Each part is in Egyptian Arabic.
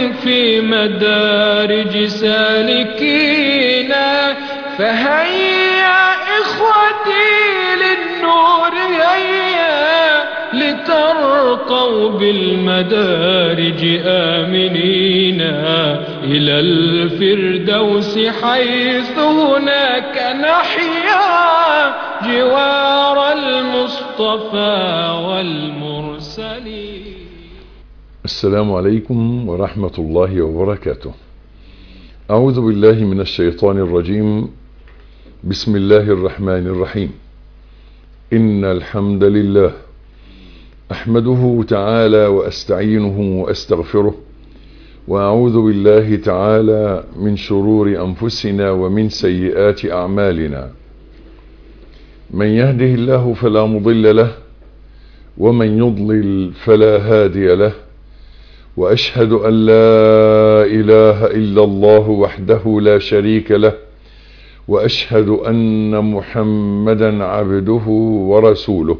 في مدارج سالكينا فهيا إخوتي للنور هيا لترقوا بالمدارج آمنين إلى الفردوس حيث هناك نحيا جوار المصطفى والمرسلين السلام عليكم ورحمة الله وبركاته أعوذ بالله من الشيطان الرجيم بسم الله الرحمن الرحيم إن الحمد لله أحمده تعالى وأستعينه وأستغفره وأعوذ بالله تعالى من شرور أنفسنا ومن سيئات أعمالنا من يهده الله فلا مضل له ومن يضلل فلا هادي له وأشهد أن لا إله إلا الله وحده لا شريك له وأشهد أن محمدا عبده ورسوله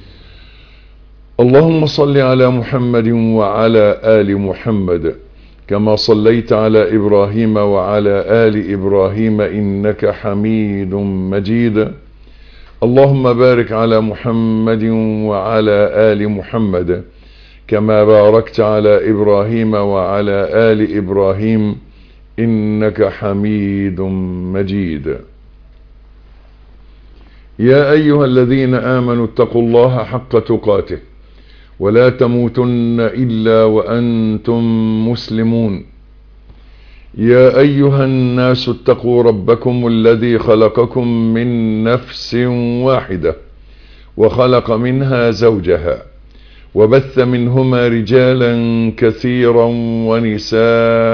اللهم صل على محمد وعلى آل محمد كما صليت على إبراهيم وعلى آل إبراهيم إنك حميد مجيد اللهم بارك على محمد وعلى آل محمد كما باركت على إبراهيم وعلى آل إبراهيم إنك حميد مجيد يا أيها الذين آمنوا اتقوا الله حق تقاته ولا تموتن إلا وأنتم مسلمون يا أيها الناس اتقوا ربكم الذي خلقكم من نفس واحدة وخلق منها زوجها وبث منهما رجالا كثيرا ونساء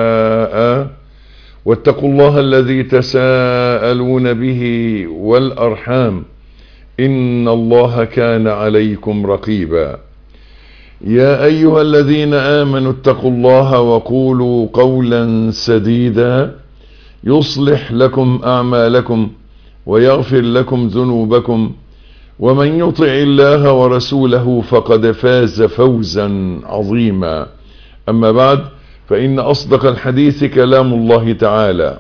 واتقوا الله الذي تساءلون به والأرحام إن الله كان عليكم رقيبا يا أيها الذين آمنوا اتقوا الله وقولوا قولا سديدا يصلح لكم أعمالكم ويغفر لكم ذنوبكم ومن يطع الله ورسوله فقد فاز فوزا عظيما أما بعد فإن أصدق الحديث كلام الله تعالى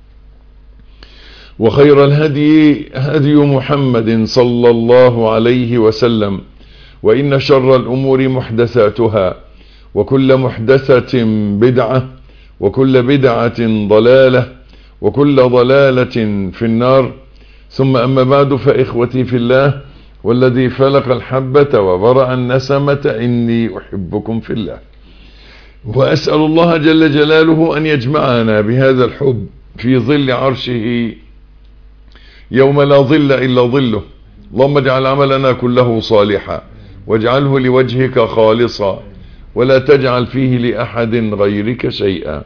وخير الهدي هدي محمد صلى الله عليه وسلم وإن شر الأمور محدثاتها وكل محدثة بدعة وكل بدعة ضلالة وكل ضلالة في النار ثم أما بعد فإخوتي في الله والذي فلق الحبة وبرأ النسمة إني أحبكم في الله وأسأل الله جل جلاله أن يجمعنا بهذا الحب في ظل عرشه يوم لا ظل إلا ظله اللهم اجعل عملنا كله صالحا واجعله لوجهك خالصا ولا تجعل فيه لأحد غيرك شيئا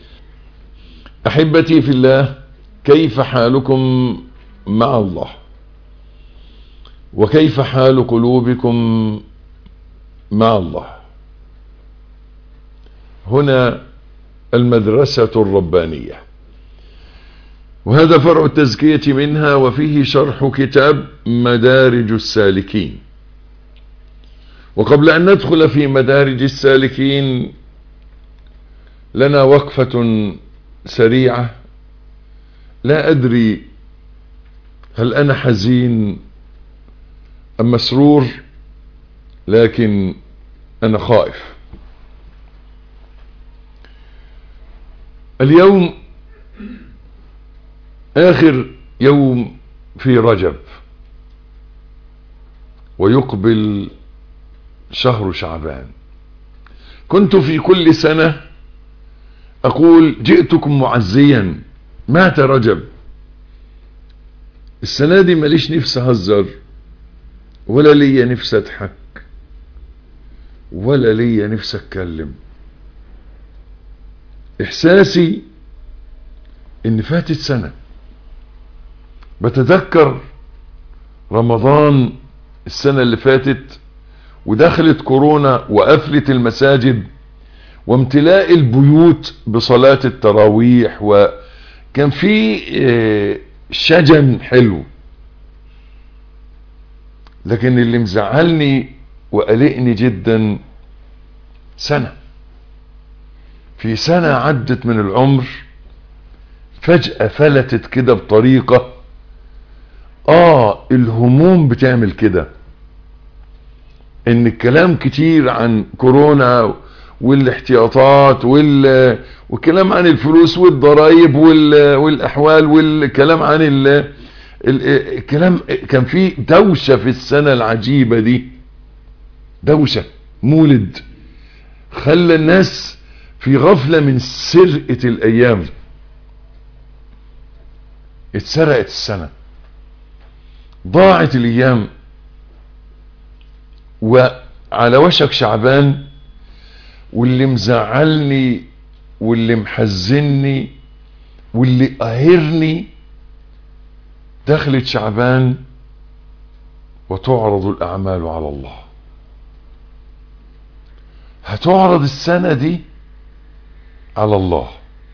أحبتي في الله كيف حالكم مع الله وكيف حال قلوبكم مع الله هنا المدرسة الربانية وهذا فرع التزكية منها وفيه شرح كتاب مدارج السالكين وقبل أن ندخل في مدارج السالكين لنا وقفة سريعة لا أدري هل أنا حزين أم مسرور لكن أنا خائف اليوم آخر يوم في رجب ويقبل شهر شعبان كنت في كل سنة أقول جئتكم معزيا مات رجب السنة دي ماليش نفس أهزر ولا ليا نفس أضحك ولا ليا نفس أتكلم إحساسي إن فاتت سنة بتذكر رمضان السنة اللي فاتت ودخلت كورونا وقفلت المساجد وامتلاء البيوت بصلاة التراويح وكان في شجن حلو لكن اللي مزعلني وقلقني جدا سنة في سنة عدت من العمر فجأة فلتت كده بطريقة اه الهموم بتعمل كده ان الكلام كتير عن كورونا والاحتياطات وال والكلام عن الفلوس والضرائب وال... والاحوال والكلام عن ال... ال... الكلام كان في دوشة في السنة العجيبة دي دوشة مولد خلى الناس في غفلة من سرقة الايام اتسرقت السنة ضاعت الايام وعلى وشك شعبان واللي مزعلني واللي محزني واللي قاهرني دخلت شعبان وتعرض الاعمال على الله هتعرض السنة دي على الله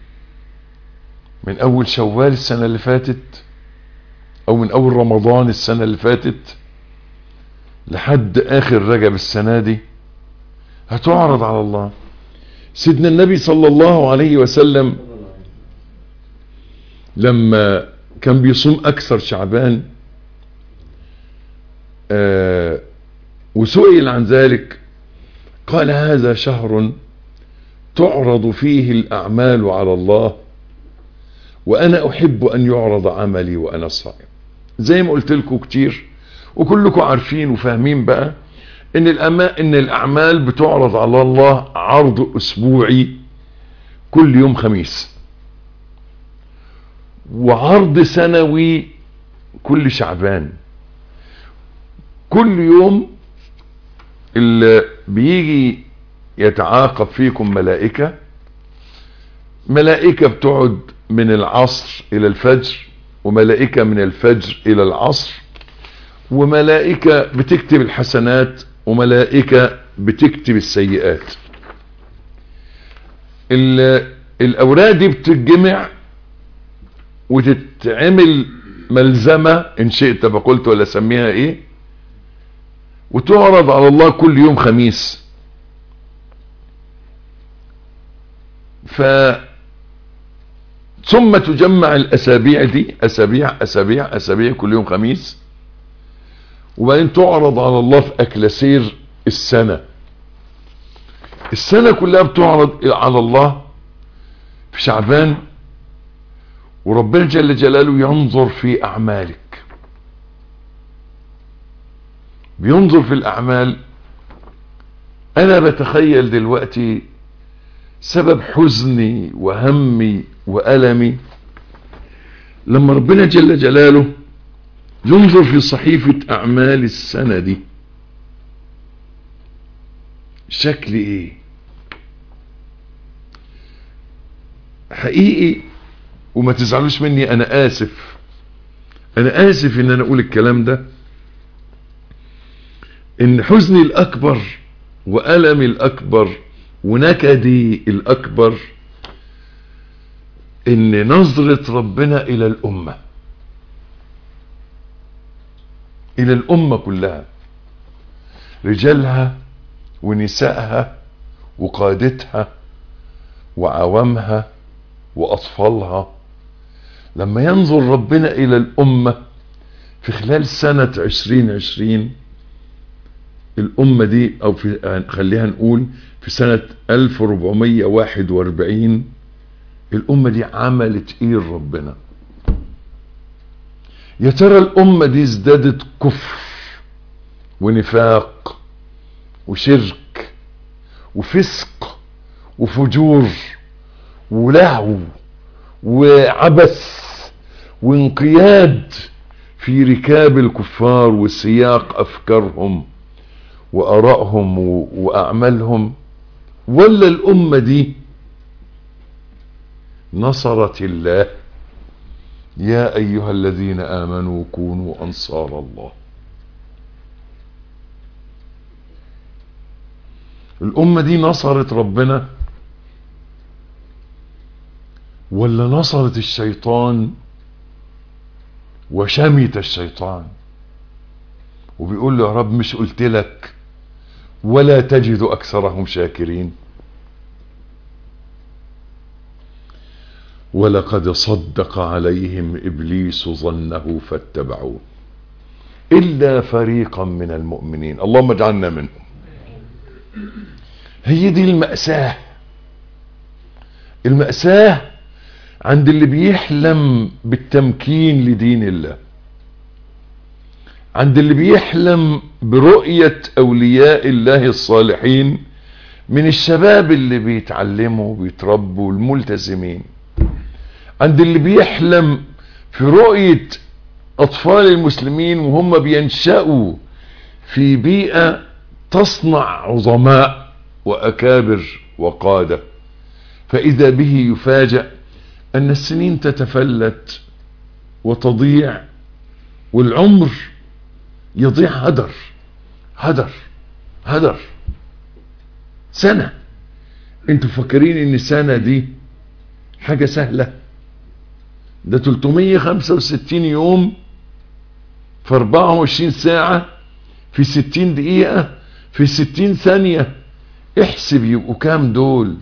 من اول شوال السنة اللي فاتت او من اول رمضان السنة اللي فاتت لحد اخر رجب السنة دي هتعرض على الله سيدنا النبي صلى الله عليه وسلم لما كان بيصوم اكثر شعبان آه وسئل عن ذلك قال هذا شهر تعرض فيه الاعمال على الله وانا احب ان يعرض عملي وانا صائم زي ما قلت لكم كتير وكلكم عارفين وفاهمين بقى ان الأما ان الاعمال بتعرض على الله عرض اسبوعي كل يوم خميس وعرض سنوي كل شعبان كل يوم اللي بيجي يتعاقب فيكم ملائكة ملائكة بتقعد من العصر الى الفجر وملائكة من الفجر الى العصر وملائكة بتكتب الحسنات وملائكة بتكتب السيئات الاوراق دي بتتجمع وتتعمل ملزمة ان شئت فقلت ولا اسميها ايه وتعرض على الله كل يوم خميس ف ثم تجمع الاسابيع دي اسابيع اسابيع اسابيع كل يوم خميس وبعدين تعرض على الله في اكلاسير السنة السنة كلها بتعرض على الله في شعبان وربنا جل جلاله ينظر في اعمالك بينظر في الاعمال انا بتخيل دلوقتي سبب حزني وهمي والمي لما ربنا جل جلاله ينظر في صحيفة اعمال السنة دي شكل ايه حقيقي وما تزعلوش مني انا اسف انا اسف ان انا اقول الكلام ده ان حزني الاكبر والمي الاكبر ونكدي الاكبر ان نظرة ربنا الى الامة الى الامة كلها رجالها ونسائها وقادتها وعوامها واطفالها لما ينظر ربنا الى الامة في خلال سنة عشرين عشرين الامة دي او في خليها نقول في سنة 1441 الامة دي عملت ايه ربنا يا ترى الامة دي ازدادت كفر ونفاق وشرك وفسق وفجور ولهو وعبث وانقياد في ركاب الكفار وسياق افكارهم وارائهم واعمالهم ولا الامة دي نصرت الله يا ايها الذين امنوا كونوا انصار الله الامة دي نصرت ربنا ولا نصرت الشيطان وشمت الشيطان وبيقول له يا رب مش قلت لك ولا تجد اكثرهم شاكرين ولقد صدق عليهم إبليس ظنه فاتبعوه إلا فريقا من المؤمنين اللهم اجعلنا منهم هي دي المأساة المأساة عند اللي بيحلم بالتمكين لدين الله عند اللي بيحلم برؤية أولياء الله الصالحين من الشباب اللي بيتعلموا وبيتربوا الملتزمين عند اللي بيحلم في رؤية أطفال المسلمين وهم بينشأوا في بيئة تصنع عظماء وأكابر وقادة فإذا به يفاجأ أن السنين تتفلت وتضيع والعمر يضيع هدر هدر هدر سنة انتوا فاكرين ان السنة دي حاجة سهلة ده 365 يوم في 24 ساعة في 60 دقيقة في 60 ثانية احسب يبقوا كام دول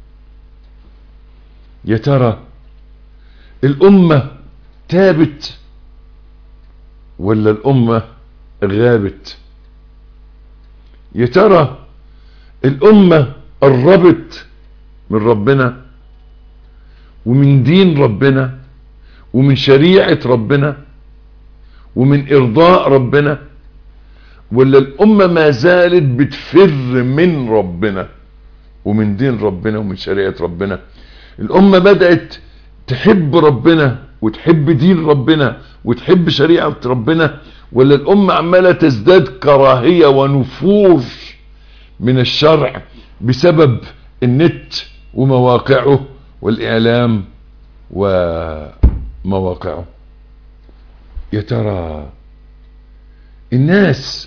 يا ترى الأمة تابت ولا الأمة غابت يا ترى الأمة قربت من ربنا ومن دين ربنا ومن شريعة ربنا ومن إرضاء ربنا ولا الأمة ما زالت بتفر من ربنا ومن دين ربنا ومن شريعة ربنا الأمة بدأت تحب ربنا وتحب دين ربنا وتحب شريعة ربنا ولا الأمة عمالة تزداد كراهية ونفور من الشرع بسبب النت ومواقعه والإعلام ومواقعه يا ترى الناس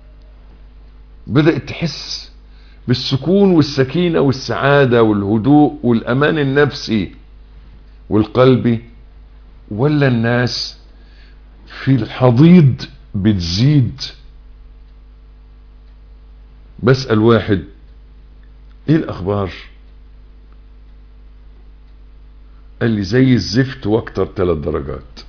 بدأت تحس بالسكون والسكينة والسعادة والهدوء والأمان النفسي والقلبي ولا الناس في الحضيض بتزيد بسأل واحد ايه الاخبار قال لي زي الزفت واكتر ثلاث درجات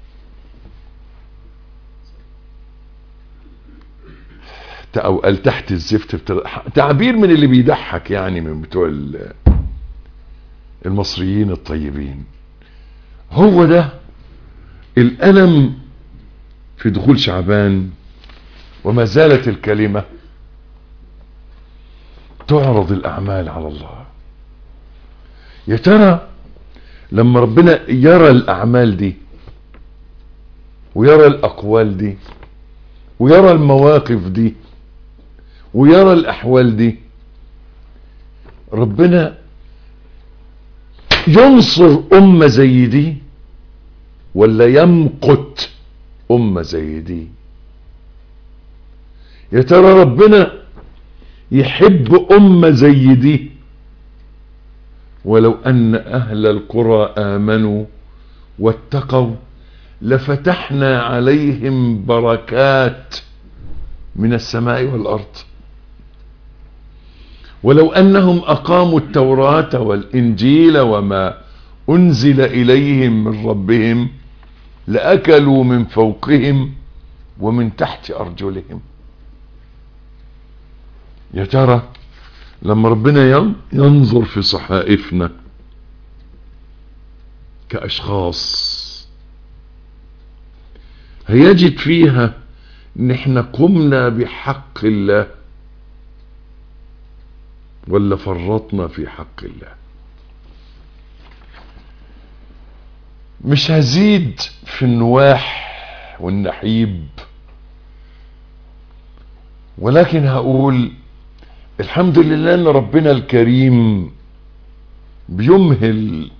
او قال تحت الزفت بتل... تعبير من اللي بيضحك يعني من بتوع المصريين الطيبين هو ده الألم في دخول شعبان وما زالت الكلمة تعرض الأعمال على الله يا ترى لما ربنا يرى الأعمال دي ويرى الأقوال دي ويرى المواقف دي ويرى الأحوال دي ربنا ينصر أمة زي دي ولا يمقت أمة زي دي يا ترى ربنا يحب أمة زي دي ولو أن أهل القرى آمنوا واتقوا لفتحنا عليهم بركات من السماء والأرض ولو أنهم أقاموا التوراة والإنجيل وما أنزل إليهم من ربهم لأكلوا من فوقهم ومن تحت أرجلهم يا ترى لما ربنا ينظر في صحائفنا كأشخاص هيجد فيها ان احنا قمنا بحق الله ولا فرطنا في حق الله مش هزيد في النواح والنحيب ولكن هقول الحمد لله ان ربنا الكريم بيمهل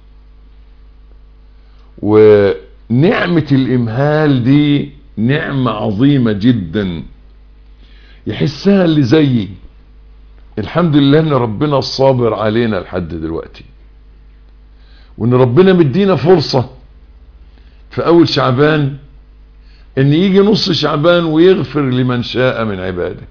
ونعمة الامهال دي نعمة عظيمة جدا يحسها اللي زيي الحمد لله ان ربنا صابر علينا لحد دلوقتي وان ربنا مدينا فرصة في اول شعبان ان يجي نص شعبان ويغفر لمن شاء من عباده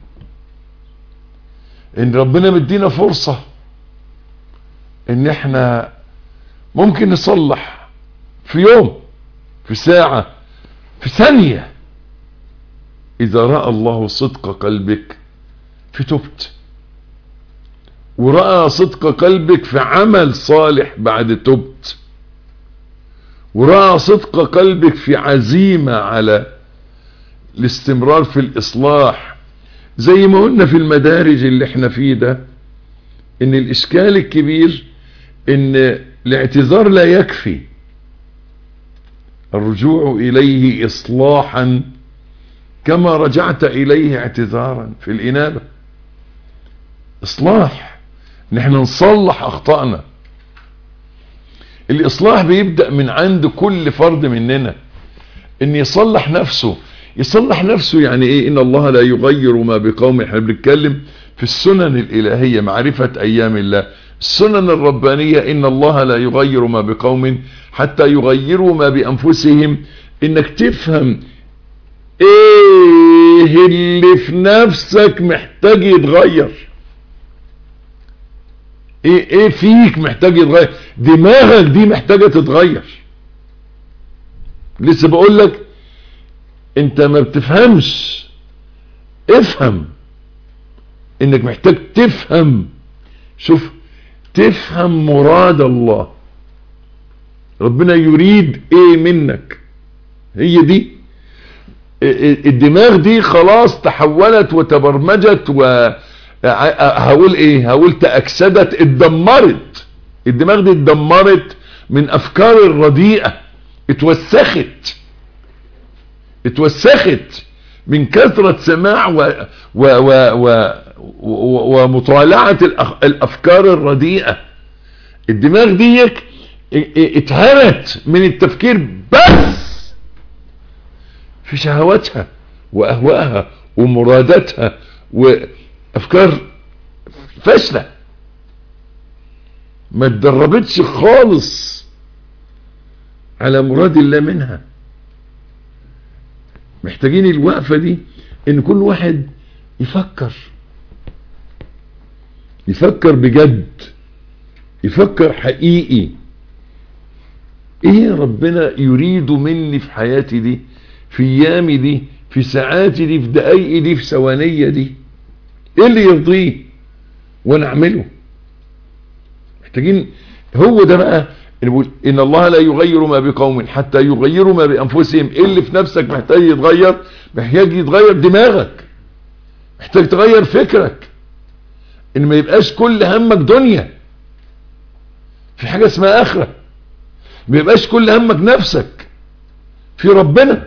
ان ربنا مدينا فرصة ان احنا ممكن نصلح في يوم في ساعة في ثانية اذا رأى الله صدق قلبك في تبت ورأى صدق قلبك في عمل صالح بعد تبت ورأى صدق قلبك في عزيمة على الاستمرار في الإصلاح زي ما قلنا في المدارج اللي احنا فيه ده ان الإشكال الكبير ان الاعتذار لا يكفي الرجوع إليه إصلاحا كما رجعت إليه اعتذارا في الإنابة إصلاح نحن نصلح أخطأنا الإصلاح بيبدأ من عند كل فرد مننا ان يصلح نفسه يصلح نفسه يعني ايه ان الله لا يغير ما بقوم احنا بنتكلم في السنن الالهية معرفة ايام الله السنن الربانية ان الله لا يغير ما بقوم حتى يغيروا ما بانفسهم انك تفهم ايه اللي في نفسك محتاج يتغير ايه ايه فيك محتاج يتغير دماغك دي محتاجة تتغير لسه بقول لك انت ما بتفهمش افهم انك محتاج تفهم شوف تفهم مراد الله ربنا يريد ايه منك هي دي الدماغ دي خلاص تحولت وتبرمجت و هقول ايه هقول تأكسدت اتدمرت الدماغ دي اتدمرت من افكار الرديئة اتوسخت اتوسخت من كثرة سماع و و و و و ومطالعة الافكار الرديئة الدماغ ديك اتهرت من التفكير بس في شهواتها واهوائها ومراداتها وافكار فاشلة ما اتدربتش خالص على مراد الله منها محتاجين الوقفة دي ان كل واحد يفكر يفكر بجد يفكر حقيقي ايه ربنا يريد مني في حياتي دي في ايامي دي في ساعاتي دي في دقايقي دي في ثوانية دي ايه اللي يرضيه وانا اعمله محتاجين هو ده بقى اللي بيقول ان الله لا يغير ما بقوم حتى يغيروا ما بانفسهم ايه اللي في نفسك محتاج يتغير محتاج يتغير دماغك محتاج تغير فكرك ان ما يبقاش كل همك دنيا في حاجة اسمها اخرة ما يبقاش كل همك نفسك في ربنا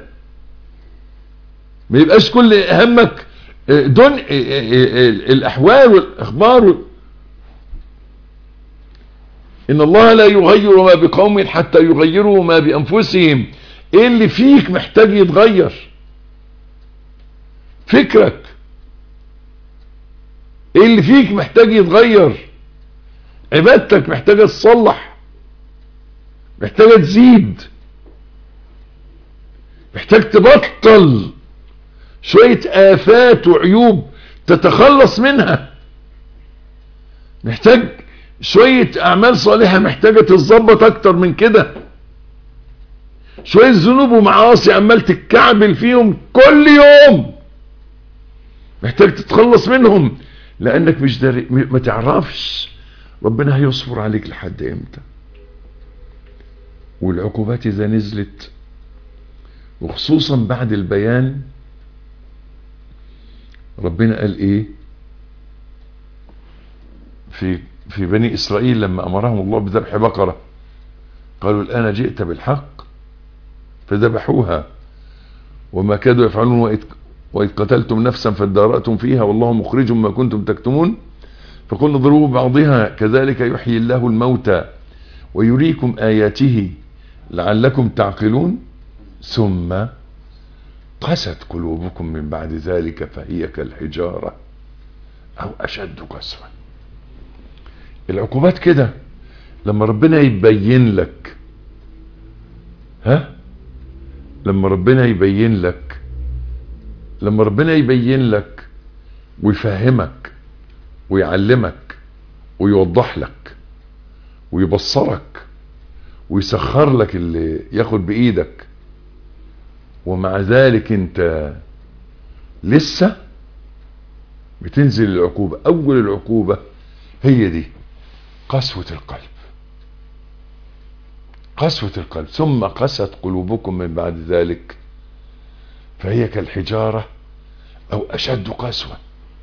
ما يبقاش كل همك دن الاحوال والاخبار ان الله لا يغير ما بقوم حتى يغيروا ما بانفسهم ايه اللي فيك محتاج يتغير فكرك ايه اللي فيك محتاج يتغير عبادتك محتاجة تصلح محتاجة تزيد محتاج تبطل شوية آفات وعيوب تتخلص منها محتاج شوية أعمال صالحة محتاجة تتظبط أكتر من كده شوية ذنوب ومعاصي عمال تتكعبل فيهم كل يوم محتاج تتخلص منهم لأنك مش داري ما تعرفش ربنا هيصبر عليك لحد امتى والعقوبات إذا نزلت وخصوصا بعد البيان ربنا قال ايه في في بني اسرائيل لما امرهم الله بذبح بقرة قالوا الان جئت بالحق فذبحوها وما كادوا يفعلون وإذ, وإذ قتلتم نفسا فادارأتم فيها والله مخرج ما كنتم تكتمون فقلنا اضربوا بعضها كذلك يحيي الله الموتى ويريكم آياته لعلكم تعقلون ثم قست قلوبكم من بعد ذلك فهي كالحجارة او اشد قسوة العقوبات كده لما ربنا يبين لك ها لما ربنا يبين لك لما ربنا يبين لك ويفهمك ويعلمك ويوضح لك ويبصرك ويسخر لك اللي ياخد بايدك ومع ذلك انت لسه بتنزل العقوبة اول العقوبة هي دي قسوة القلب قسوة القلب ثم قست قلوبكم من بعد ذلك فهي كالحجارة او اشد قسوة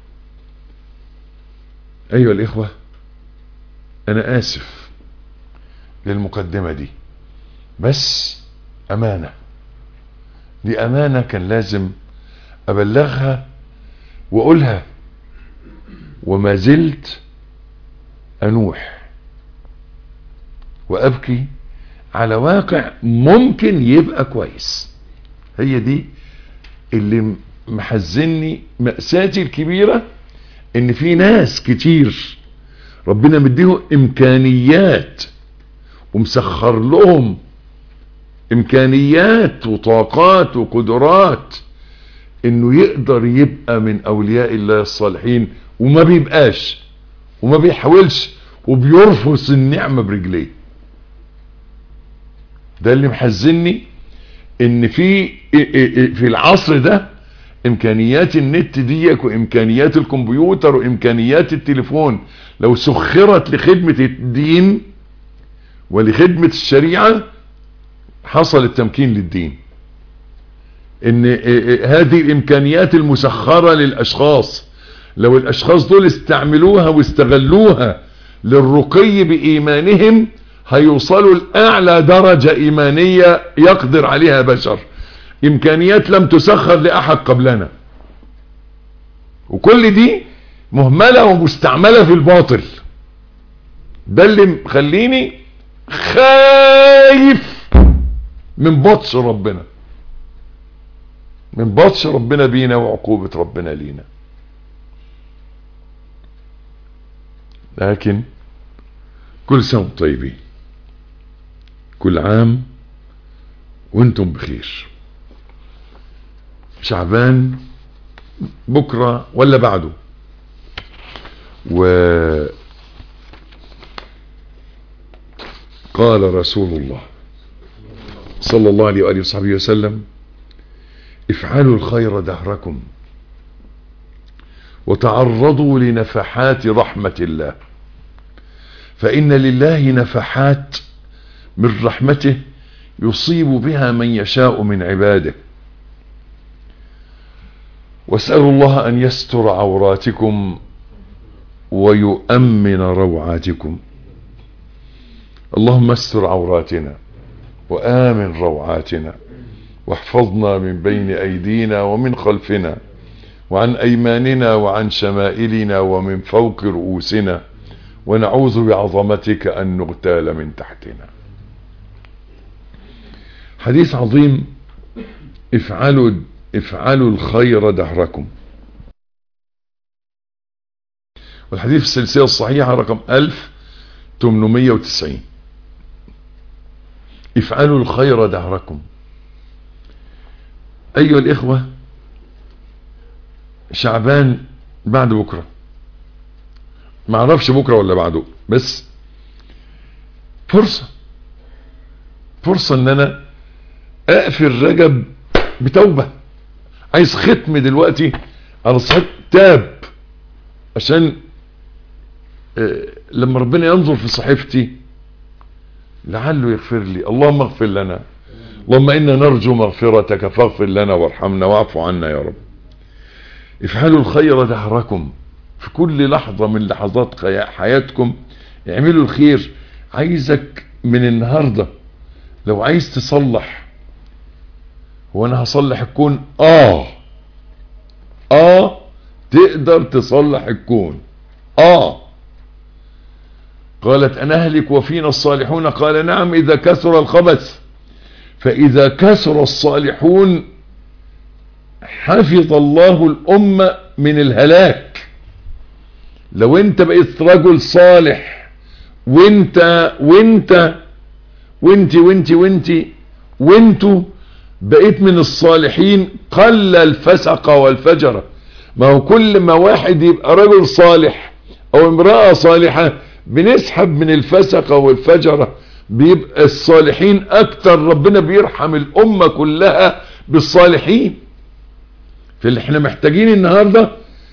ايها الاخوة انا اسف للمقدمة دي بس امانة دي امانة كان لازم ابلغها واقولها وما زلت انوح وابكي على واقع ممكن يبقى كويس هي دي اللي محزني مأساتي الكبيرة ان في ناس كتير ربنا مديهم امكانيات ومسخر لهم امكانيات وطاقات وقدرات انه يقدر يبقى من اولياء الله الصالحين وما بيبقاش وما بيحاولش وبيرفض النعمة برجليه ده اللي محزني ان في في العصر ده امكانيات النت ديك وامكانيات الكمبيوتر وامكانيات التليفون لو سخرت لخدمة الدين ولخدمة الشريعة حصل التمكين للدين ان هذه الامكانيات المسخرة للاشخاص لو الاشخاص دول استعملوها واستغلوها للرقي بايمانهم هيوصلوا لاعلى درجة ايمانية يقدر عليها بشر امكانيات لم تسخر لاحد قبلنا وكل دي مهملة ومستعملة في الباطل ده اللي مخليني خايف من بطش ربنا من بطش ربنا بينا وعقوبة ربنا لينا لكن كل سنة وانتم طيبين كل عام وانتم بخير شعبان بكرة ولا بعده و قال رسول الله صلى الله عليه وآله وصحبه وسلم افعلوا الخير دهركم وتعرضوا لنفحات رحمة الله فإن لله نفحات من رحمته يصيب بها من يشاء من عباده واسألوا الله أن يستر عوراتكم ويؤمن روعاتكم اللهم استر عوراتنا وآمن روعاتنا واحفظنا من بين أيدينا ومن خلفنا وعن أيماننا وعن شمائلنا ومن فوق رؤوسنا ونعوذ بعظمتك أن نغتال من تحتنا حديث عظيم افعلوا افعلوا الخير دهركم والحديث في السلسلة الصحيحة رقم 1890 افعلوا الخير دهركم أيها الإخوة شعبان بعد بكرة ما اعرفش بكرة ولا بعده بس فرصة فرصة ان انا اقفل رجب بتوبة عايز ختم دلوقتي على صحيح تاب عشان اه لما ربنا ينظر في صحيفتي لعله يغفر لي اللهم اغفر لنا اللهم انا نرجو مغفرتك فاغفر لنا وارحمنا واعف عنا يا رب افعلوا الخير دهركم في كل لحظة من لحظات حياتكم اعملوا الخير عايزك من النهاردة لو عايز تصلح هو انا هصلح الكون اه اه تقدر تصلح الكون اه قالت انا اهلك وفينا الصالحون قال نعم اذا كثر الخبث فاذا كثر الصالحون حفظ الله الامة من الهلاك لو انت بقيت رجل صالح وانت وانت وانت وانت وانت وانتوا بقيت من الصالحين قل الفسق والفجر ما هو كل ما واحد يبقى رجل صالح او امرأة صالحة بنسحب من الفسق والفجرة بيبقى الصالحين اكتر ربنا بيرحم الامة كلها بالصالحين فاللي احنا محتاجين النهاردة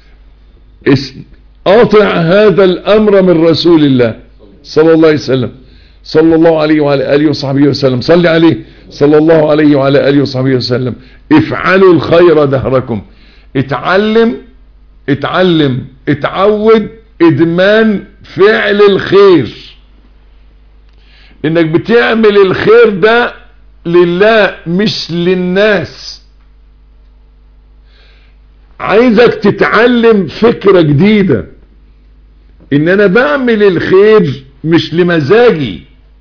قاطع هذا الامر من رسول الله صلى الله عليه وسلم صلى الله عليه وعلى آله وصحبه وسلم صلي عليه صلى الله عليه وعلى آله وصحبه وسلم افعلوا الخير دهركم اتعلم اتعلم اتعود ادمان فعل الخير انك بتعمل الخير ده لله مش للناس عايزك تتعلم فكرة جديدة ان انا بعمل الخير مش لمزاجي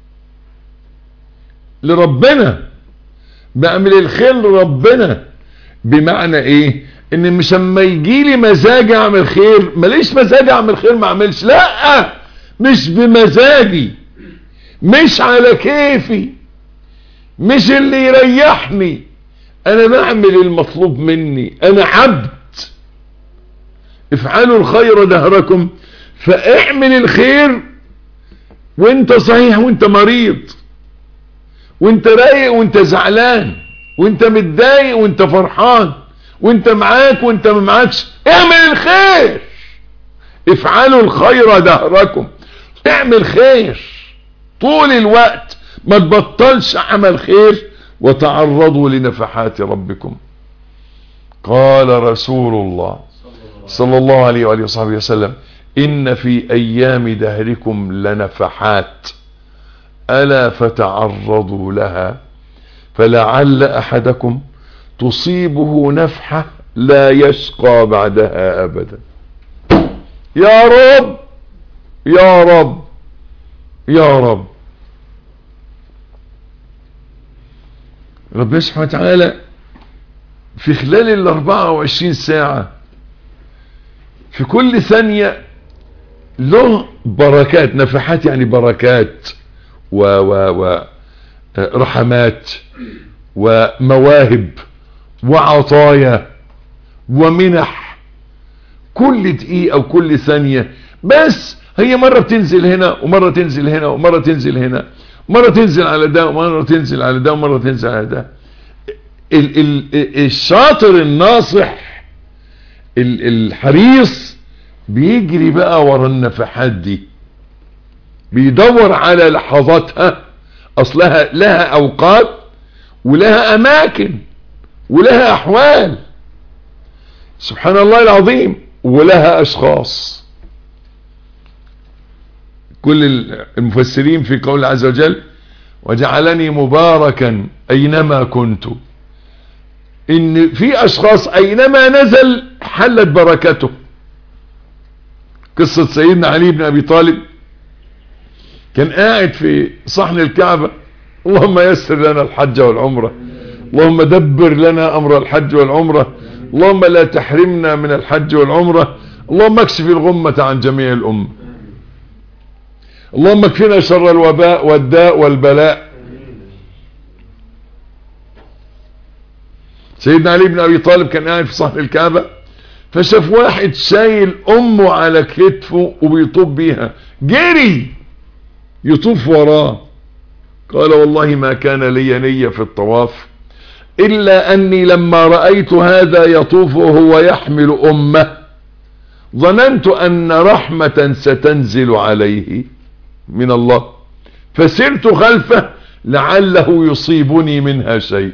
لربنا بعمل الخير لربنا بمعنى ايه ان مش اما يجي لي مزاج اعمل خير ماليش مزاج اعمل خير ما اعملش لا مش بمزاجي مش على كيفي مش اللي يريحني انا بعمل المطلوب مني انا عبد افعلوا الخير دهركم فاعمل الخير وانت صحيح وانت مريض وانت رايق وانت زعلان وانت متضايق وانت فرحان وانت معاك وانت ما معاكش اعمل الخير افعلوا الخير دهركم اعمل خير طول الوقت ما تبطلش عمل خير وتعرضوا لنفحات ربكم قال رسول الله صلى الله عليه وآله وصحبه وسلم إن في أيام دهركم لنفحات ألا فتعرضوا لها فلعل أحدكم تصيبه نفحة لا يشقى بعدها أبدا يا رب يا رب يا رب ربنا سبحانه وتعالى في خلال ال 24 ساعة في كل ثانية له بركات نفحات يعني بركات و و و رحمات ومواهب وعطايا ومنح كل دقيقة وكل ثانية بس هي مرة بتنزل هنا ومرة تنزل هنا ومرة تنزل هنا مرة تنزل على ده ومرة تنزل على ده ومرة تنزل على ده ال ال الشاطر الناصح ال الحريص بيجري بقى ورا النفحات دي بيدور على لحظاتها اصلها لها اوقات ولها اماكن ولها احوال سبحان الله العظيم ولها اشخاص كل المفسرين في قول عز وجل وجعلني مباركا اينما كنت ان في اشخاص اينما نزل حلت بركته قصة سيدنا علي بن ابي طالب كان قاعد في صحن الكعبة اللهم يسر لنا الحج والعمرة اللهم دبر لنا امر الحج والعمرة اللهم لا تحرمنا من الحج والعمرة اللهم اكشف الغمة عن جميع الامة اللهم اكفنا شر الوباء والداء والبلاء سيدنا علي بن ابي طالب كان قاعد في صحن الكعبة فشاف واحد شايل امه على كتفه وبيطوف بيها جري يطوف وراه قال والله ما كان لي نية في الطواف الا اني لما رأيت هذا يطوف وهو يحمل امه ظننت ان رحمة ستنزل عليه من الله فسرت خلفه لعله يصيبني منها شيء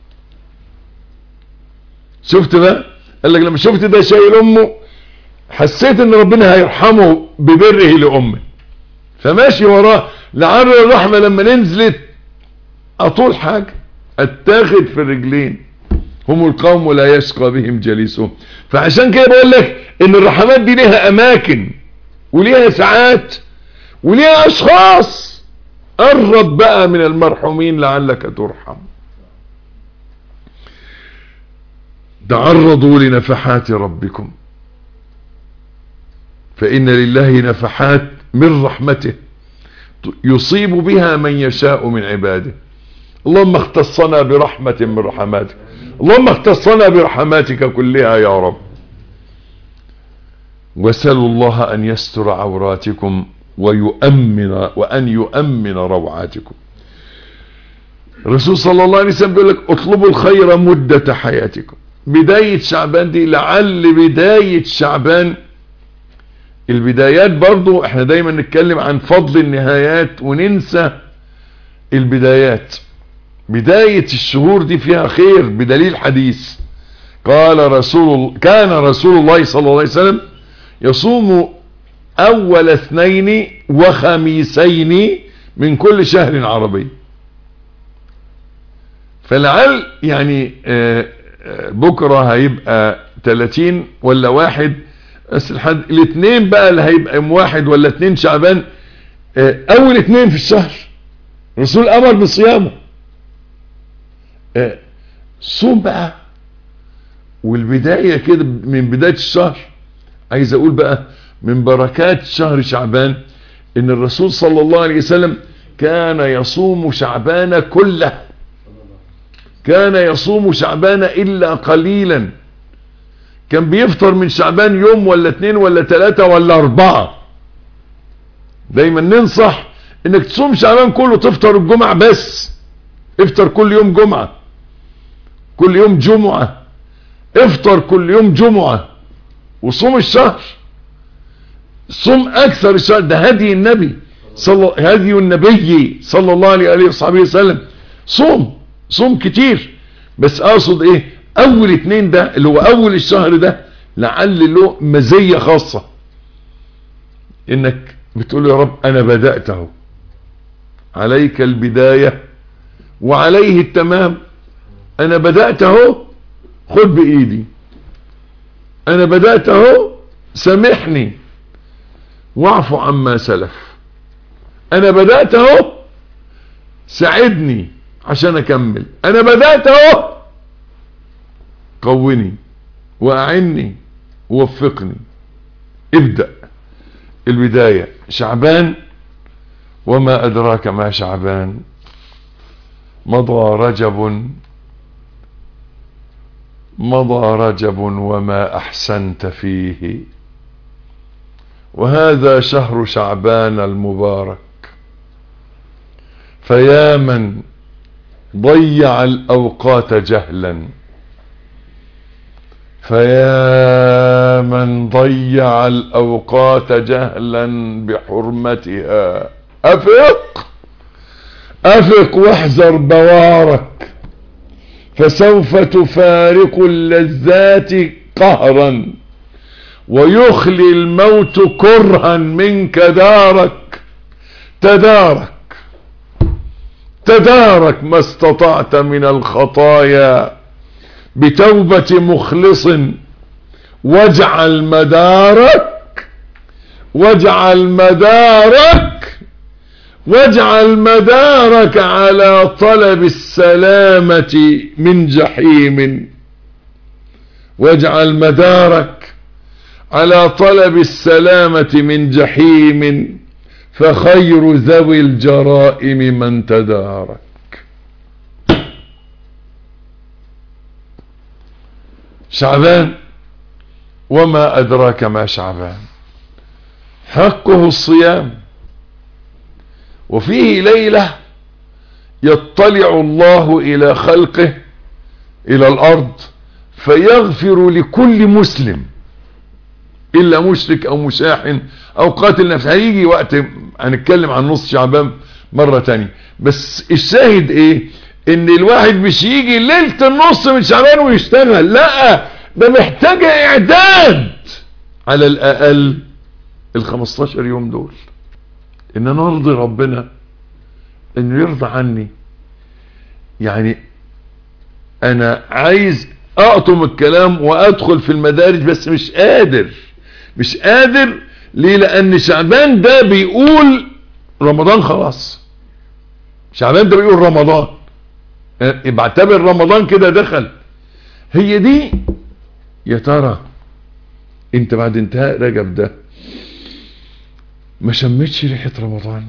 شفت بقى قال لك لما شفت ده شايل امه حسيت ان ربنا هيرحمه ببره لامه فماشي وراه لعل الرحمة لما ننزلت اطول حاجة اتاخد في الرجلين هم القوم لا يشقى بهم جليسهم فعشان كده بقول لك ان الرحمات دي ليها اماكن وليها ساعات وليها اشخاص قرب بقى من المرحومين لعلك ترحم تعرضوا لنفحات ربكم فإن لله نفحات من رحمته يصيب بها من يشاء من عباده اللهم اختصنا برحمة من رحماتك اللهم اختصنا برحماتك كلها يا رب وسلوا الله أن يستر عوراتكم ويؤمن وأن يؤمن روعاتكم الرسول صلى الله عليه وسلم بيقول لك اطلبوا الخير مدة حياتكم بداية شعبان دي لعل بداية شعبان البدايات برضو احنا دايما نتكلم عن فضل النهايات وننسى البدايات بداية الشهور دي فيها خير بدليل حديث قال رسول كان رسول الله صلى الله عليه وسلم يصوم اول اثنين وخميسين من كل شهر عربي فلعل يعني بكرة هيبقى 30 ولا واحد بس الحد الاثنين بقى اللي هيبقى يوم واحد ولا اثنين شعبان اول اثنين في الشهر الرسول امر بصيامه صوم بقى والبداية كده من بداية الشهر عايز اقول بقى من بركات شهر شعبان ان الرسول صلى الله عليه وسلم كان يصوم شعبان كله كان يصوم شعبان الا قليلا كان بيفطر من شعبان يوم ولا اتنين ولا تلاتة ولا اربعة دايما ننصح انك تصوم شعبان كله تفطر الجمعة بس افطر كل يوم جمعة كل يوم جمعة افطر كل يوم جمعة وصوم الشهر صوم اكثر الشهر ده هدي النبي صلى هدي النبي صلى الله عليه وصحبه وسلم صوم صوم كتير بس اقصد ايه اول اتنين ده اللي هو اول الشهر ده لعل له مزية خاصة انك بتقول يا رب انا بدأته عليك البداية وعليه التمام انا بدأته خد بايدي انا بدأته سامحني واعف عما سلف انا بدأته ساعدني عشان اكمل انا بدأت اهو قوني واعني ووفقني ابدأ البداية شعبان وما ادراك ما شعبان مضى رجب مضى رجب وما احسنت فيه وهذا شهر شعبان المبارك فيا من ضيع الاوقات جهلا فيا من ضيع الاوقات جهلا بحرمتها افق افق واحذر بوارك فسوف تفارق اللذات قهرا ويخلي الموت كرها منك دارك تدارك تدارك ما استطعت من الخطايا بتوبة مخلص واجعل مدارك واجعل مدارك واجعل مدارك على طلب السلامة من جحيم واجعل مدارك على طلب السلامة من جحيم فخير ذوي الجرائم من تدارك شعبان وما أدراك ما شعبان حقه الصيام وفيه ليلة يطلع الله إلى خلقه إلى الأرض فيغفر لكل مسلم إلا مشرك أو مشاحن أو قاتل نفسه هيجي وقت هنتكلم عن نص شعبان مرة تانية بس الشاهد إيه إن الواحد مش يجي ليلة النص من شعبان ويشتغل لا ده محتاج إعداد على الأقل ال 15 يوم دول إن أنا أرضي ربنا إنه يرضى عني يعني أنا عايز أقطم الكلام وأدخل في المدارج بس مش قادر مش قادر ليه لان شعبان ده بيقول رمضان خلاص شعبان ده بيقول رمضان بعتبر رمضان كده دخل هي دي يا ترى انت بعد انتهاء رجب ده ما شمتش ريحة رمضان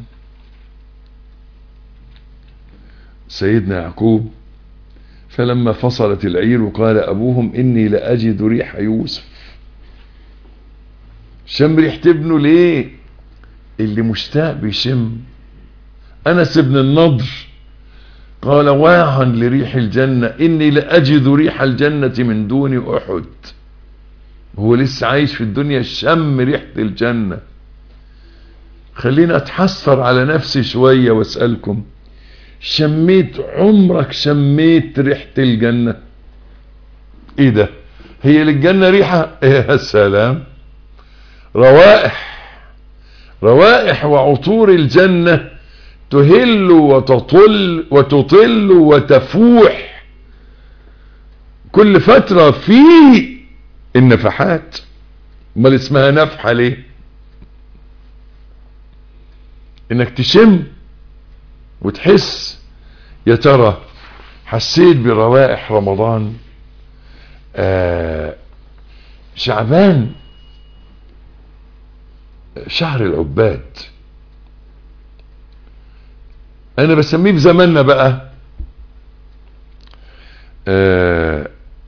سيدنا يعقوب فلما فصلت العير قال ابوهم اني لاجد ريح يوسف شم ريحة ابنه ليه اللي مشتاق بيشم انس بن النضر قال واعا لريح الجنة اني لاجد ريح الجنة من دون احد هو لسه عايش في الدنيا شم ريحة الجنة خلينا اتحسر على نفسي شوية واسألكم شميت عمرك شميت ريحة الجنة ايه ده هي للجنة ريحة يا سلام روائح روائح وعطور الجنة تهل وتطل وتطل وتفوح كل فترة في النفحات امال اسمها نفحة ليه انك تشم وتحس يا ترى حسيت بروائح رمضان آه شعبان شهر العباد انا بسميه في زماننا بقى آه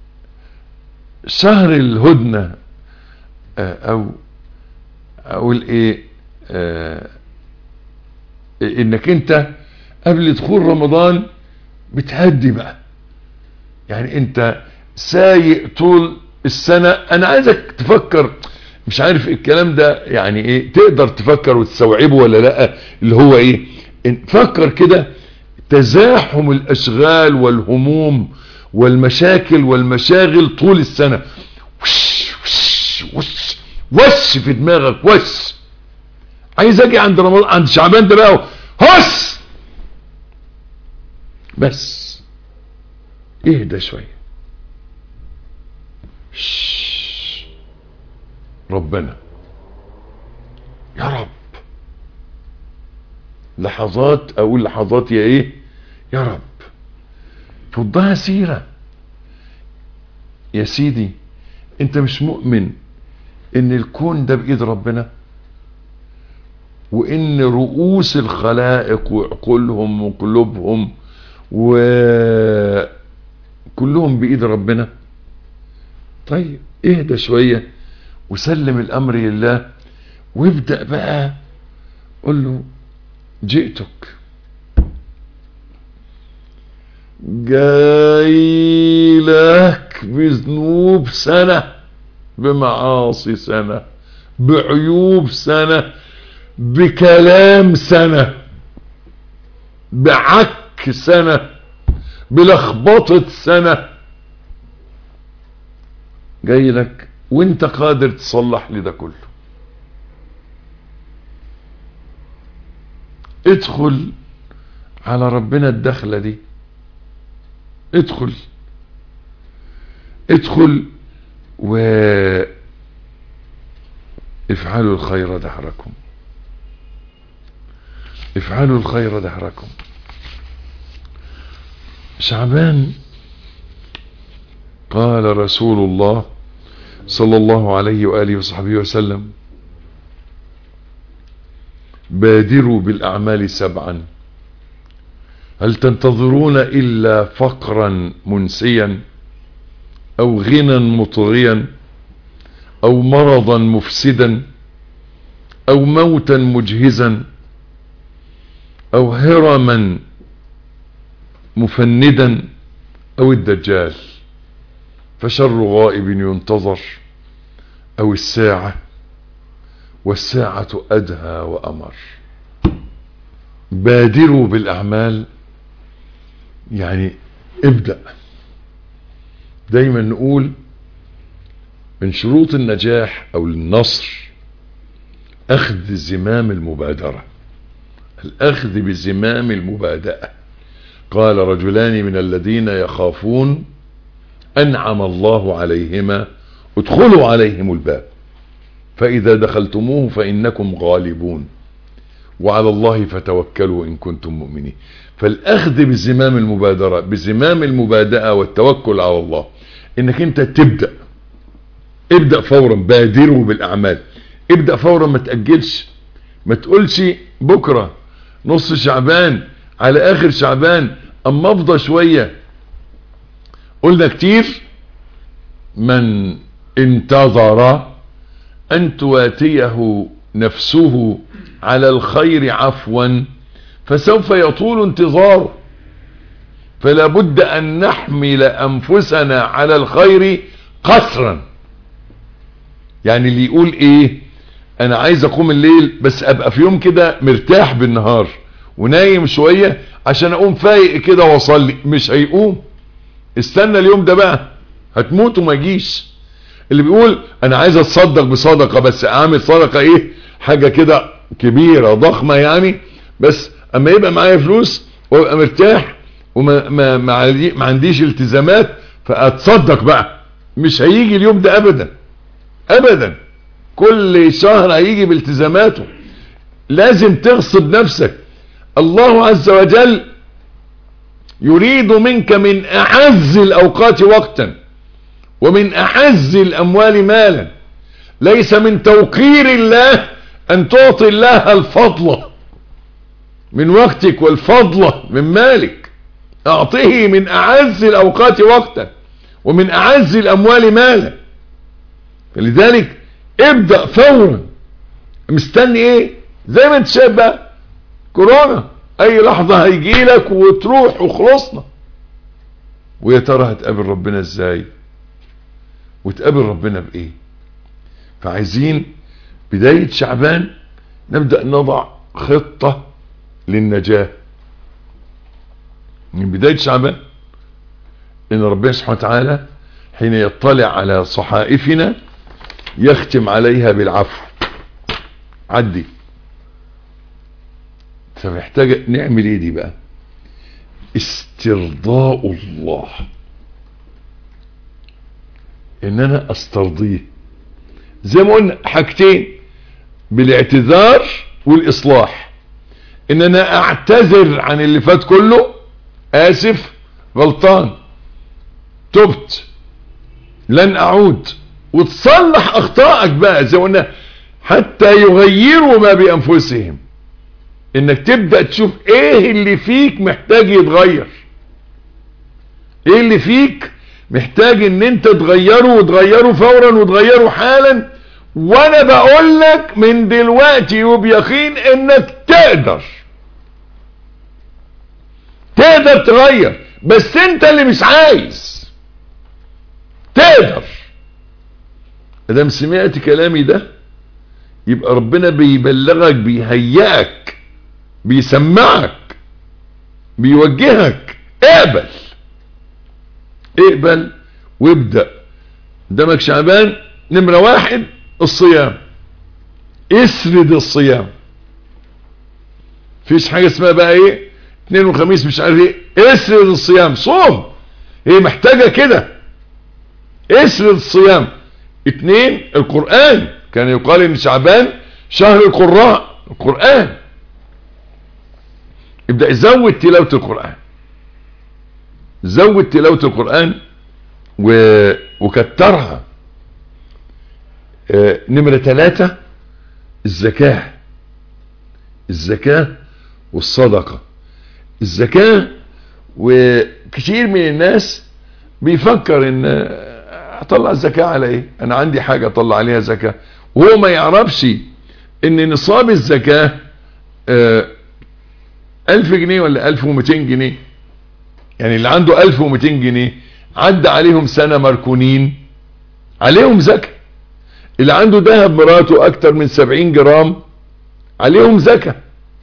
شهر الهدنة آه او اقول ايه آه انك انت قبل دخول رمضان بتهدي بقى يعني انت سايق طول السنة انا عايزك تفكر مش عارف الكلام ده يعني ايه تقدر تفكر وتستوعبه ولا لا اللي هو ايه فكر كده تزاحم الاشغال والهموم والمشاكل والمشاغل طول السنة وش وش وش وش في دماغك وش عايز اجي عند رمضان عند شعبان ده بقى هس بس اهدى شويه شش. ربنا يا رب لحظات اقول لحظات يا ايه يا رب فضها سيرة يا سيدي انت مش مؤمن ان الكون ده بايد ربنا وان رؤوس الخلائق وعقولهم وقلوبهم وكلهم بايد ربنا طيب اهدى شوية وسلم الامر لله وابدأ بقى قل له جئتك جاي لك بذنوب سنة بمعاصي سنة بعيوب سنة بكلام سنة بعك سنة بلخبطة سنة جاي لك وانت قادر تصلح لي ده كله ادخل على ربنا الدخلة دي ادخل ادخل و افعلوا الخير دهركم افعلوا الخير دهركم شعبان قال رسول الله صلى الله عليه وآله وصحبه وسلم بادروا بالأعمال سبعا هل تنتظرون إلا فقرا منسيا أو غنى مطغيا أو مرضا مفسدا أو موتا مجهزا أو هرما مفندا أو الدجال فشر غائب ينتظر أو الساعة والساعة أدهى وأمر بادروا بالأعمال يعني ابدأ دايما نقول من شروط النجاح أو النصر أخذ زمام المبادرة الأخذ بزمام المبادئة قال رجلان من الذين يخافون أنعم الله عليهما ادخلوا عليهم الباب فإذا دخلتموه فإنكم غالبون وعلى الله فتوكلوا إن كنتم مؤمنين فالأخذ بزمام المبادرة بزمام المبادئة والتوكل على الله إنك أنت تبدأ ابدأ فورا بادروا بالأعمال ابدأ فورا ما تأجلش ما تقولش بكرة نص شعبان على آخر شعبان أما أفضى شوية قلنا كتير من انتظر أن تواتيه نفسه على الخير عفوا فسوف يطول انتظاره فلا بد ان نحمل انفسنا على الخير قسرا يعني اللي يقول ايه انا عايز اقوم الليل بس ابقى في يوم كده مرتاح بالنهار ونايم شوية عشان اقوم فايق كده واصلي مش هيقوم استنى اليوم ده بقى هتموت وما يجيش اللي بيقول انا عايز اتصدق بصدقة بس اعمل صدقة ايه حاجة كده كبيرة ضخمة يعني بس اما يبقى معايا فلوس وابقى مرتاح وما ما ما, ما عنديش التزامات فاتصدق بقى مش هيجي اليوم ده ابدا ابدا كل شهر هيجي بالتزاماته لازم تغصب نفسك الله عز وجل يريد منك من اعز الاوقات وقتا ومن اعز الاموال مالا ليس من توقير الله ان تعطي الله الفضل من وقتك والفضل من مالك اعطه من اعز الاوقات وقتا ومن اعز الاموال مالا فلذلك ابدأ فورا مستني ايه زي ما انت شايف بقى كورونا اي لحظة هيجي لك وتروح وخلصنا ويا ترى هتقابل ربنا ازاي وتقابل ربنا بايه فعايزين بداية شعبان نبدأ نضع خطة للنجاة من بداية شعبان ان ربنا سبحانه وتعالى حين يطلع على صحائفنا يختم عليها بالعفو عدي فمحتاج نعمل ايه دي بقى استرضاء الله ان انا استرضيه زي ما قلنا حاجتين بالاعتذار والاصلاح ان انا اعتذر عن اللي فات كله اسف غلطان تبت لن اعود وتصلح اخطائك بقى زي ما قلنا حتى يغيروا ما بانفسهم انك تبدأ تشوف ايه اللي فيك محتاج يتغير ايه اللي فيك محتاج ان انت تغيره وتغيره فورا وتغيره حالا وانا بقول لك من دلوقتي وبيقين انك تقدر تقدر تغير بس انت اللي مش عايز تقدر ادام سمعت كلامي ده يبقى ربنا بيبلغك بيهيئك بيسمعك بيوجهك اقبل اقبل وابدأ قدامك شعبان نمرة واحد الصيام اسرد الصيام فيش حاجة اسمها بقى ايه اثنين وخميس مش عارف ايه اسرد الصيام صوم هي محتاجة كده اسرد الصيام اثنين القرآن كان يقال ان شعبان شهر القراء القرآن ابدأ زود تلاوة القرآن زود تلاوة القرآن و... وكترها اه نمرة ثلاثة الزكاة الزكاة والصدقة الزكاة وكثير من الناس بيفكر ان اطلع الزكاة على ايه انا عندي حاجة اطلع عليها زكاة وهو ما يعرفش ان نصاب الزكاة اه الف جنيه ولا الف ومتين جنيه يعني اللي عنده الف ومتين جنيه عدى عليهم سنة مركونين عليهم زكاة اللي عنده ذهب مراته اكتر من سبعين جرام عليهم زكاة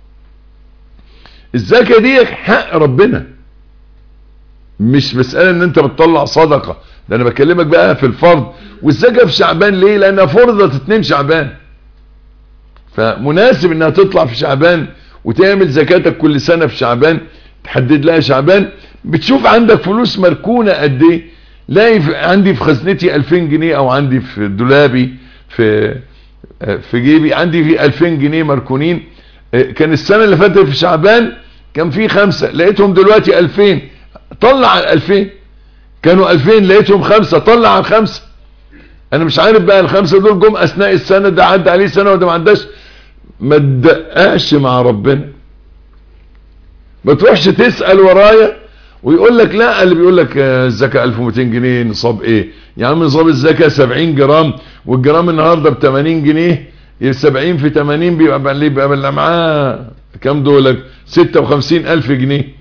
الزكاة دي حق ربنا مش مسألة ان انت بتطلع صدقة ده انا بكلمك بقى في الفرض والزكاة في شعبان ليه لانها فرضت اتنين شعبان فمناسب انها تطلع في شعبان وتعمل زكاتك كل سنة في شعبان تحدد لها شعبان بتشوف عندك فلوس مركونة قد ايه لاقي عندي في خزنتي 2000 جنيه او عندي في دولابي في في جيبي عندي في 2000 جنيه مركونين كان السنة اللي فاتت في شعبان كان في خمسة لقيتهم دلوقتي 2000 طلع على 2000 كانوا 2000 لقيتهم خمسة طلع على خمسة انا مش عارف بقى الخمسة دول جم اثناء السنة ده عدى عليه سنة وده ما عداش ما تدققش مع ربنا ما تروحش تسأل ورايا ويقول لك لا اللي بيقول لك الزكاة 1200 جنيه نصاب ايه يا عم نصاب الزكاة 70 جرام والجرام النهاردة ب 80 جنيه 70 في 80 بيبقى بيبقى اللي معاه كام دولار 56 الف جنيه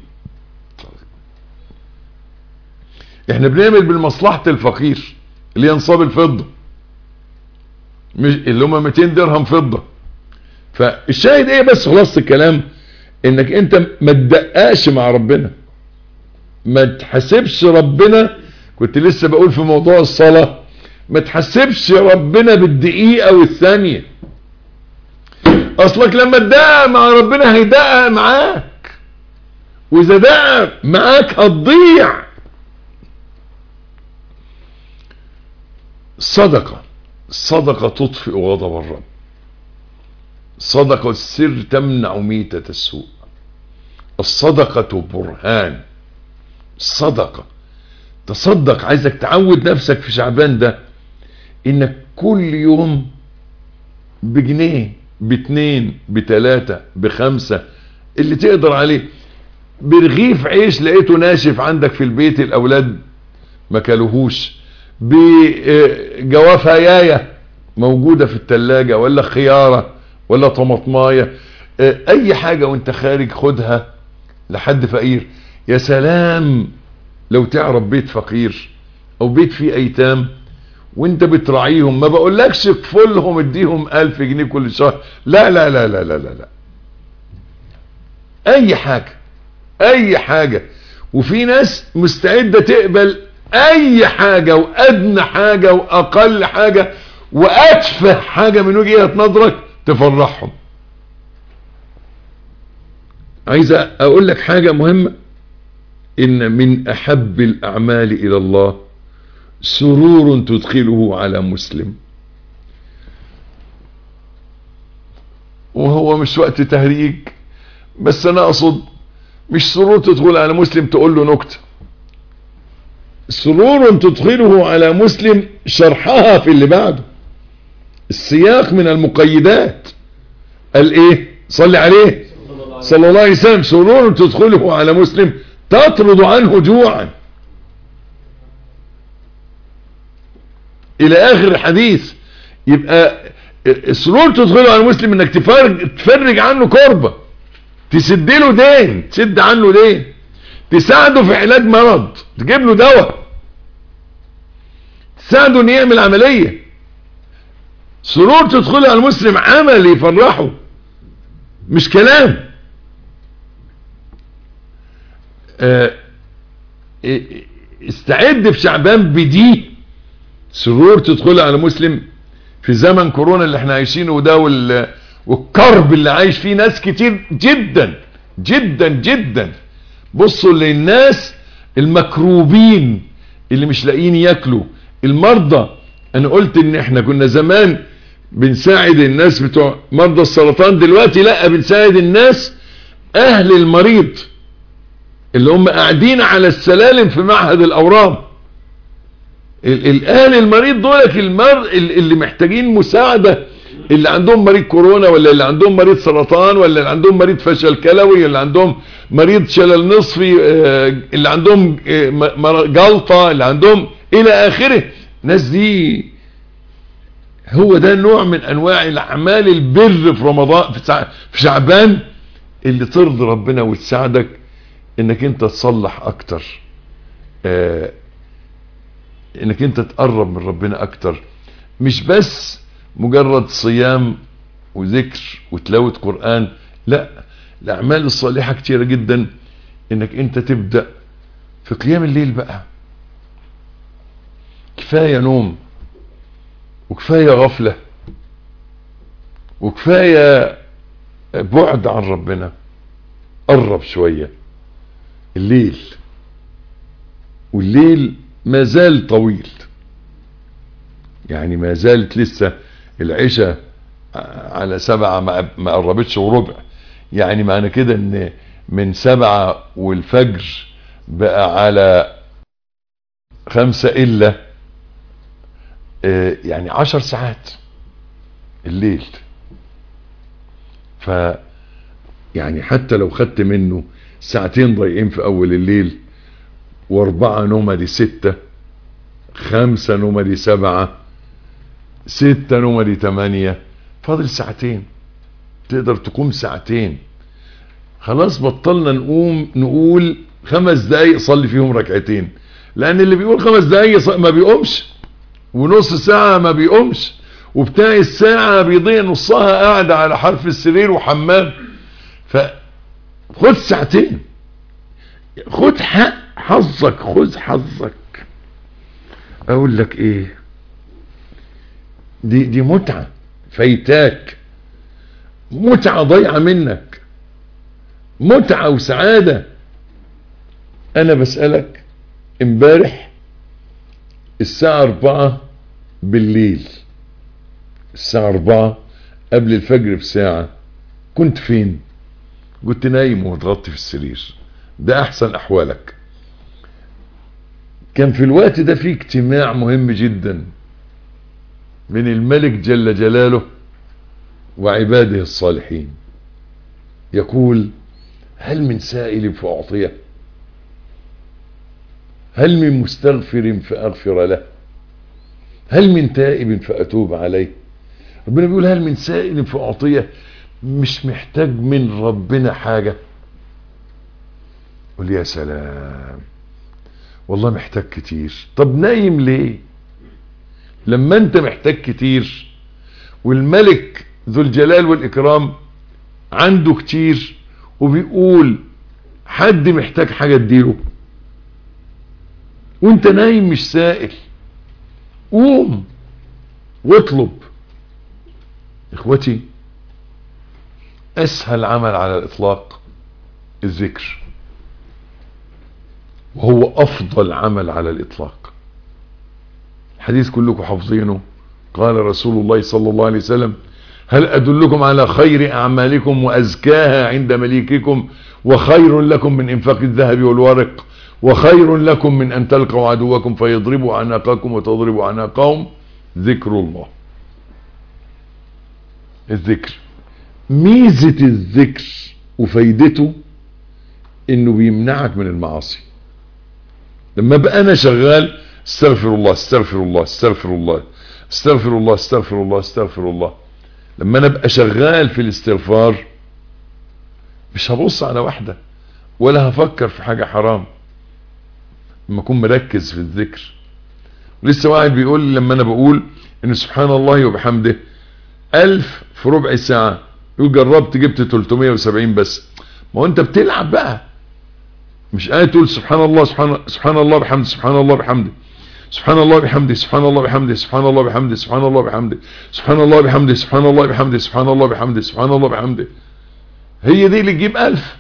احنا بنعمل بالمصلحة الفقير اللي هي نصاب الفضة مش اللي هم 200 درهم فضة فالشاهد ايه بس خلاصة الكلام انك انت ما تدققش مع ربنا ما تحسبش ربنا كنت لسه بقول في موضوع الصلاة ما تحسبش ربنا بالدقيقة والثانية اصلك لما تدقق مع ربنا هيدقق معاك واذا دقق معاك هتضيع صدقة الصدقة تطفئ غضب الرب صدقة السر تمنع ميتة السوء الصدقة برهان الصدقة تصدق عايزك تعود نفسك في شعبان ده انك كل يوم بجنيه باتنين بتلاتة بخمسة اللي تقدر عليه برغيف عيش لقيته ناشف عندك في البيت الاولاد ما كلوهوش بجوافاياية موجودة في التلاجة ولا خيارة ولا طماطماية اي حاجة وانت خارج خدها لحد فقير يا سلام لو تعرف بيت فقير او بيت فيه ايتام وانت بتراعيهم ما بقولكش كفلهم اديهم الف جنيه كل شهر لا لا لا لا لا لا, لا. اي حاجة اي حاجة وفي ناس مستعدة تقبل اي حاجة وادنى حاجة واقل حاجة واتفه حاجة من وجهة نظرك تفرحهم عايز اقول لك حاجة مهمة ان من احب الاعمال الى الله سرور تدخله على مسلم وهو مش وقت تهريج بس انا اقصد مش سرور تدخل على مسلم تقول له نكته سرور تدخله على مسلم شرحها في اللي بعده السياق من المقيدات قال ايه صلي عليه صلى الله عليه وسلم سرور تدخله على مسلم تطرد عنه جوعا الى اخر الحديث يبقى السرور تدخله على المسلم انك تفرج, تفرج عنه كربة تسد له دين تسد عنه دين تساعده في علاج مرض تجيب له دواء تساعده ان يعمل عملية سرور تدخله على المسلم عمل يفرحه مش كلام اه استعد في شعبان بدي سرور تدخل على مسلم في زمن كورونا اللي احنا عايشينه وده والكرب اللي عايش فيه ناس كتير جدا جدا جدا بصوا للناس المكروبين اللي مش لاقيين ياكلوا المرضى انا قلت ان احنا كنا زمان بنساعد الناس بتوع مرضى السرطان دلوقتي لا بنساعد الناس اهل المريض اللي هم قاعدين على السلالم في معهد الاورام الاهل المريض دولك المر اللي محتاجين مساعدة اللي عندهم مريض كورونا ولا اللي عندهم مريض سرطان ولا اللي عندهم مريض فشل كلوي اللي عندهم مريض شلل نصفي اللي عندهم جلطة اللي عندهم الى اخره الناس دي هو ده نوع من انواع الاعمال البر في رمضان في شعبان اللي ترضي ربنا وتساعدك انك انت تصلح اكتر آه انك انت تقرب من ربنا اكتر مش بس مجرد صيام وذكر وتلاوة قرآن لا الاعمال الصالحة كتيرة جدا انك انت تبدأ في قيام الليل بقى كفاية نوم وكفاية غفلة وكفاية بعد عن ربنا قرب شوية الليل والليل ما زال طويل يعني ما زالت لسه العشاء على سبعة ما قربتش وربع يعني معنى كده ان من سبعة والفجر بقى على خمسة الا يعني عشر ساعات الليل ف يعني حتى لو خدت منه ساعتين ضايقين في اول الليل واربعة نومة دي ستة خمسة نومة دي سبعة ستة نومة دي تمانية فاضل ساعتين تقدر تقوم ساعتين خلاص بطلنا نقوم نقول خمس دقايق صلي فيهم ركعتين لان اللي بيقول خمس دقايق ما بيقومش ونص ساعة ما بيقومش وبتاع الساعة بيضيع نصها قاعد على حرف السرير وحمام فخد ساعتين خد حق حظك خد حظك اقول لك ايه دي دي متعة فايتاك متعة ضيعة منك متعة وسعادة انا بسألك امبارح الساعة اربعة بالليل الساعة اربعة قبل الفجر بساعة كنت فين كنت نايم ومتغطي في السرير ده احسن احوالك كان في الوقت ده في اجتماع مهم جدا من الملك جل جلاله وعباده الصالحين يقول هل من سائل فأعطيه هل من مستغفر فأغفر له هل من تائب فأتوب عليه ربنا بيقول هل من سائل فأعطيه مش محتاج من ربنا حاجة قول يا سلام والله محتاج كتير طب نايم ليه لما انت محتاج كتير والملك ذو الجلال والإكرام عنده كتير وبيقول حد محتاج حاجة تديله وانت نايم مش سائل قوم واطلب اخوتي اسهل عمل على الاطلاق الذكر وهو افضل عمل على الاطلاق حديث كلكم حافظينه قال رسول الله صلى الله عليه وسلم هل ادلكم على خير اعمالكم وازكاها عند مليككم وخير لكم من انفاق الذهب والورق وخير لكم من ان تلقوا عدوكم فيضربوا عناقكم وتضربوا عناقهم ذكر الله الذكر ميزة الذكر وفايدته انه بيمنعك من المعاصي لما بقى انا شغال استغفر الله استغفر الله استغفر الله استغفر الله استغفر الله استغفر الله لما انا ابقى شغال في الاستغفار مش هبص على واحدة ولا هفكر في حاجة حرام لما اكون مركز في الذكر لسه واحد بيقول لي لما انا بقول ان سبحان الله وبحمده الف في ربع ساعة يقول جربت جبت 370 بس ما هو انت بتلعب بقى مش قاعد تقول سبحان الله سبحان سبحان الله بحمده سبحان الله بحمده سبحان الله بحمده سبحان الله بحمده سبحان الله بحمده سبحان الله بحمده سبحان الله بحمده سبحان الله بحمده سبحان الله بحمده سبحان الله بحمده هي دي اللي تجيب ألف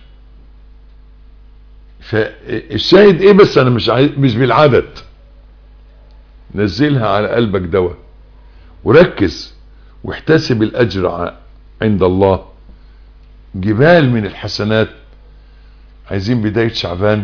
فالشاهد ايه بس انا مش عايز مش بالعدد نزلها على قلبك دواء وركز واحتسب الاجر عند الله جبال من الحسنات عايزين بداية شعبان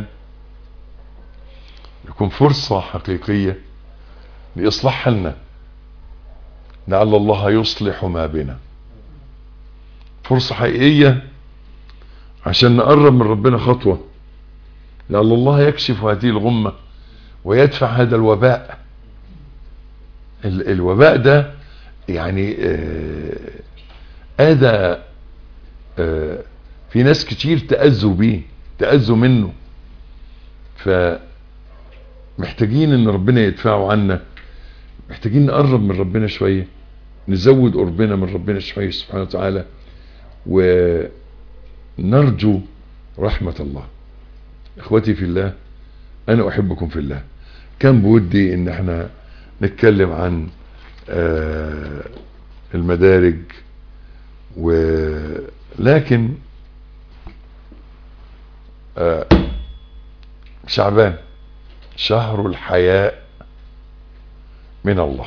يكون فرصة حقيقية لإصلاح حالنا لعل الله يصلح ما بنا فرصة حقيقية عشان نقرب من ربنا خطوة لعل الله يكشف هذه الغمة ويدفع هذا الوباء ال الوباء ده يعني هذا آه في ناس كتير تأذوا بيه تأذوا منه فمحتاجين ان ربنا يدفعه عنا محتاجين نقرب من ربنا شوية نزود قربنا من ربنا شوية سبحانه وتعالى ونرجو رحمة الله اخوتي في الله انا احبكم في الله كان بودي ان احنا نتكلم عن آه المدارج ولكن آه شعبان شهر الحياء من الله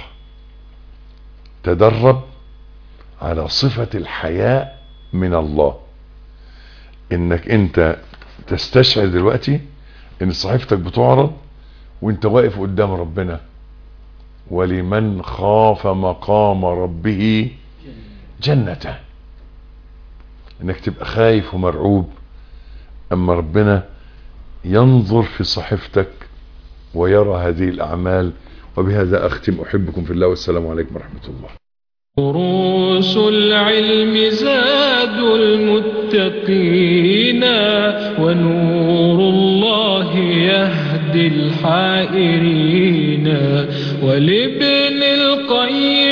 تدرب على صفة الحياء من الله انك انت تستشعر دلوقتي ان صحيفتك بتعرض وانت واقف قدام ربنا ولمن خاف مقام ربه جنتان انك تبقى خايف ومرعوب اما ربنا ينظر في صحيفتك ويرى هذه الاعمال وبهذا اختم احبكم في الله والسلام عليكم ورحمة الله دروس العلم زاد المتقين ونور الله يهدي الحائرين ولابن القيم